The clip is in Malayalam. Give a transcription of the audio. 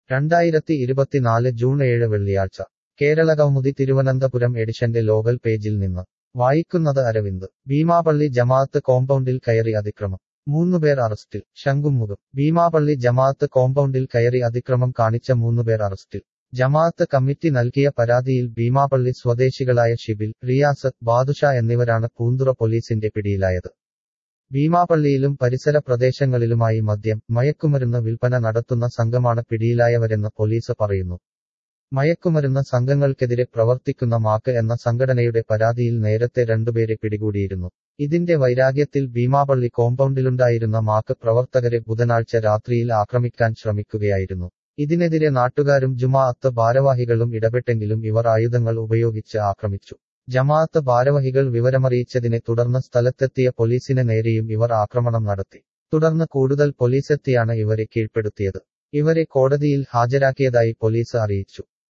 രണ്ടായിരത്തി ഇരുപത്തിനാല് ജൂൺ ഏഴ് വെള്ളിയാഴ്ച കേരളകൗമുദി തിരുവനന്തപുരം എഡിഷന്റെ ലോകൽ പേജിൽ നിന്ന് വായിക്കുന്നത് അരവിന്ദ് ഭീമാപള്ളി ജമാഅത്ത് കോമ്പൗണ്ടിൽ കയറി അതിക്രമം മൂന്നുപേർ അറസ്റ്റിൽ ശംഖുമുഖം ഭീമാപള്ളി ജമാഅത്ത് കോമ്പൗണ്ടിൽ കയറി അതിക്രമം കാണിച്ച മൂന്നുപേർ അറസ്റ്റിൽ ജമാഅത്ത് കമ്മിറ്റി നൽകിയ പരാതിയിൽ ഭീമാപള്ളി സ്വദേശികളായ ഷിബിൽ റിയാസ് ബാദുഷ എന്നിവരാണ് പൂന്തുറ പോലീസിന്റെ പിടിയിലായത് ഭീമാപള്ളിയിലും പരിസര പ്രദേശങ്ങളിലുമായി മദ്യം മയക്കുമരുന്ന് വിൽപ്പന നടത്തുന്ന സംഘമാണ് പിടിയിലായവരെന്ന് പോലീസ് പറയുന്നു മയക്കുമരുന്ന് സംഘങ്ങൾക്കെതിരെ പ്രവർത്തിക്കുന്ന മാക്ക് എന്ന സംഘടനയുടെ പരാതിയിൽ നേരത്തെ രണ്ടുപേരെ പിടികൂടിയിരുന്നു ഇതിന്റെ വൈരാഗ്യത്തിൽ ഭീമാപള്ളി കോമ്പൗണ്ടിലുണ്ടായിരുന്ന മാക്ക് പ്രവർത്തകരെ ബുധനാഴ്ച രാത്രിയിൽ ആക്രമിക്കാൻ ശ്രമിക്കുകയായിരുന്നു ഇതിനെതിരെ നാട്ടുകാരും ജുമാഅത്ത് ഭാരവാഹികളും ഇടപെട്ടെങ്കിലും ഇവർ ആയുധങ്ങൾ ഉപയോഗിച്ച് ആക്രമിച്ചു ജമാഅത്ത് ഭാരവാഹികൾ വിവരമറിയിച്ചതിനെ തുടർന്ന് സ്ഥലത്തെത്തിയ പോലീസിന് നേരെയും ഇവർ ആക്രമണം നടത്തി തുടർന്ന് കൂടുതൽ പോലീസെത്തിയാണ് ഇവരെ കീഴ്പ്പെടുത്തിയത് ഇവരെ കോടതിയിൽ ഹാജരാക്കിയതായി പോലീസ് അറിയിച്ചു